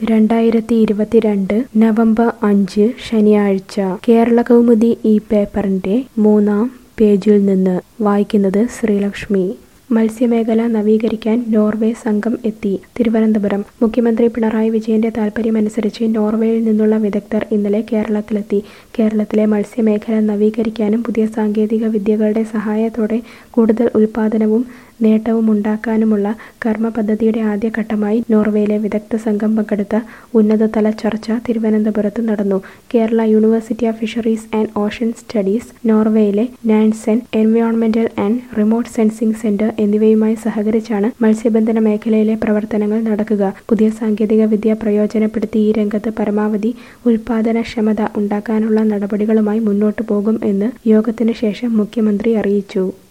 രണ്ടായിരത്തി ഇരുപത്തിരണ്ട് നവംബർ അഞ്ച് ശനിയാഴ്ച കേരള കൗമുദി ഈ പേപ്പറിന്റെ മൂന്നാം പേജിൽ നിന്ന് വായിക്കുന്നത് ശ്രീലക്ഷ്മി മത്സ്യമേഖല നവീകരിക്കാൻ നോർവേ സംഘം എത്തി തിരുവനന്തപുരം മുഖ്യമന്ത്രി പിണറായി വിജയന്റെ താൽപര്യമനുസരിച്ച് നോർവേയിൽ നിന്നുള്ള വിദഗ്ധർ ഇന്നലെ കേരളത്തിലെത്തി കേരളത്തിലെ മത്സ്യമേഖല നവീകരിക്കാനും പുതിയ സാങ്കേതിക വിദ്യകളുടെ സഹായത്തോടെ കൂടുതൽ ഉൽപാദനവും നേട്ടവുമുണ്ടാക്കാനുമുള്ള കർമ്മ പദ്ധതിയുടെ ആദ്യഘട്ടമായി നോർവേയിലെ വിദഗ്ധ സംഘം പങ്കെടുത്ത ഉന്നതതല ചർച്ച തിരുവനന്തപുരത്ത് നടന്നു Kerala University of Fisheries and Ocean Studies നോർവേയിലെ നാൻസെൻ എൻവയോൺമെന്റൽ ആൻഡ് റിമോട്ട് സെൻസിംഗ് സെന്റർ എന്നിവയുമായി സഹകരിച്ചാണ് മത്സ്യബന്ധന മേഖലയിലെ പ്രവർത്തനങ്ങൾ നടക്കുക പുതിയ സാങ്കേതിക വിദ്യ പ്രയോജനപ്പെടുത്തി ഈ രംഗത്ത് പരമാവധി ഉൽപാദനക്ഷമത ഉണ്ടാക്കാനുള്ള നടപടികളുമായി മുന്നോട്ടു പോകും എന്ന് യോഗത്തിന് ശേഷം മുഖ്യമന്ത്രി അറിയിച്ചു